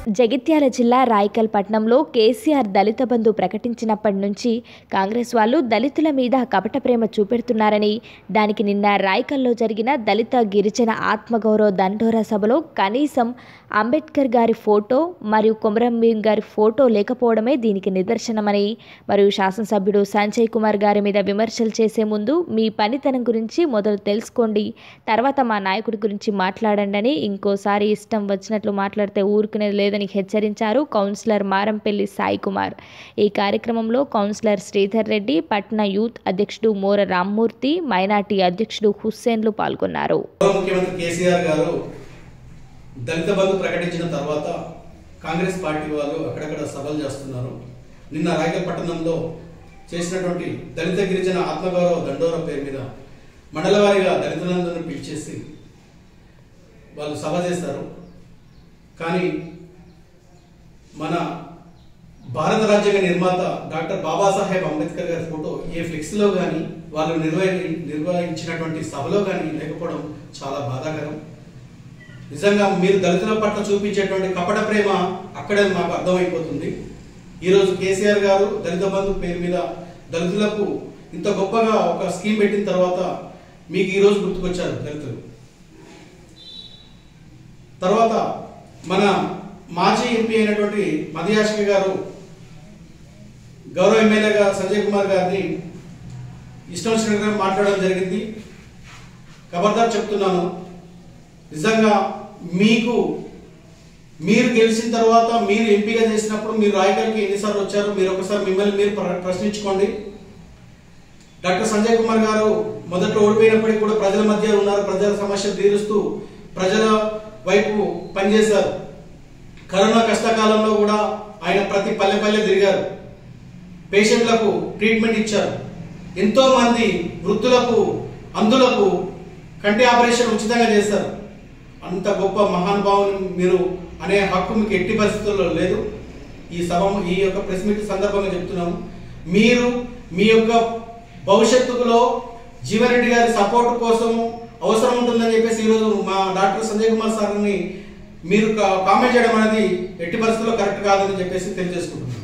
జగిత్యాల జిల్లా రాయకల్ పట్నంలో కేసీఆర్ దళిత బంధు ప్రకటించినప్పటి నుంచి కాంగ్రెస్ వాళ్ళు దళితుల మీద కపట ప్రేమ చూపెడుతున్నారని దానికి నిన్న రాయకల్లో జరిగిన దళిత గిరిజన ఆత్మగౌరవ దండోరా సభలో కనీసం అంబేద్కర్ గారి ఫోటో మరియు కొమరంభీం గారి ఫోటో లేకపోవడమే దీనికి నిదర్శనమని మరియు శాసనసభ్యుడు సంజయ్ కుమార్ గారి మీద విమర్శలు చేసే ముందు మీ పనితనం గురించి మొదలు తెలుసుకోండి తర్వాత మా నాయకుడి గురించి మాట్లాడండి అని ఇంకోసారి ఇష్టం వచ్చినట్లు మాట్లాడితే ఊరుకునేది లేదని హెచ్చరించారు కౌన్సిలర్ మారంపల్లి సాయి కుమార్ ఈ కార్యక్రమంలో కౌన్సిలర్ శ్రీధర్ రెడ్డి పట్న యూత్ అధ్యక్షుడు మోర రామ్మూర్తి మైనార్టీ అధ్యక్షుడు హుస్సేన్లు పాల్గొన్నారు గౌరవ ముఖ్యమంత్రి కేసీఆర్ గారు దళిత బంధు ప్రకటించిన తర్వాత కాంగ్రెస్ పార్టీ వాళ్ళు అక్కడక్కడ సభలు చేస్తున్నారు నిన్న రాయకల్ పట్టణంలో చేసినటువంటి దళిత గిరిజన ఆత్మగౌరవ దండోర పేరు మీద మండల వారీగా దళితులందరినీ పిలిచేసి వాళ్ళు సభ చేస్తారు కానీ మన భారత రాజ్యాంగ నిర్మాత డాక్టర్ బాబాసాహెబ్ అంబేద్కర్ గారి ఫోటో ఏ ఫ్లెక్స్లో కానీ వాళ్ళు నిర్వహి నిర్వహించినటువంటి సభలో కానీ లేకపోవడం చాలా బాధాకరం నిజంగా మీరు దళితుల పట్ల చూపించేటువంటి కపట ప్రేమ అక్కడే మాకు అర్థమైపోతుంది ఈరోజు కేసీఆర్ గారు దళిత బంధు పేరు మీద దళితులకు ఇంత గొప్పగా ఒక స్కీమ్ పెట్టిన తర్వాత మీకు ఈరోజు గుర్తుకొచ్చారు దళితులు తర్వాత మన మాజీ ఎంపీ అయినటువంటి మదియాషిక గారు గౌరవ ఎమ్మెల్యేగా సంజయ్ కుమార్ గారిని ఇష్టం వచ్చినట్టుగా మాట్లాడడం జరిగింది ఖబర్దార్ చెప్తున్నాను నిజంగా మీకు మీరు గెలిచిన తర్వాత మీరు ఎంపీగా చేసినప్పుడు మీరు రాయకల్కి ఎన్నిసార్లు వచ్చారు మీరు ఒకసారి మిమ్మల్ని మీరు ప్ర- ప్రశ్నించుకోండి డాక్టర్ సంజయ్ కుమార్ గారు మొదట్లో ఓడిపోయినప్పటికీ కూడా ప్రజల మధ్య ఉన్నారు ప్రజల సమస్యలు తీరుస్తూ ప్రజల వైపు పనిచేశారు కరోనా కష్టకాలంలో కూడా ఆయన ప్రతి పల్లె పల్లె తిరిగారు పేషెంట్లకు ట్రీట్మెంట్ ఇచ్చారు ఎంతో మంది వృద్ధులకు అందులకు కంటి ఆపరేషన్ ఉచితంగా చేశారు అంత గొప్ప మహానుభావుని మీరు అనే హక్కు మీకు ఎట్టి పరిస్థితుల్లో లేదు ఈ సభ ఈ యొక్క ప్రెస్ మీట్ సందర్భంగా చెప్తున్నాము మీరు మీ యొక్క భవిష్యత్తులో జీవన్ గారి సపోర్ట్ కోసం అవసరం ఉంటుందని చెప్పేసి ఈరోజు మా డాక్టర్ సంజయ్ కుమార్ సార్ని మీరు కా- కామెంట్ చేయడం అనేది ఎట్టి పరిస్థితుల్లో కరెక్ట్ కాదని చెప్పేసి తెలియజేసుకుంటున్నాను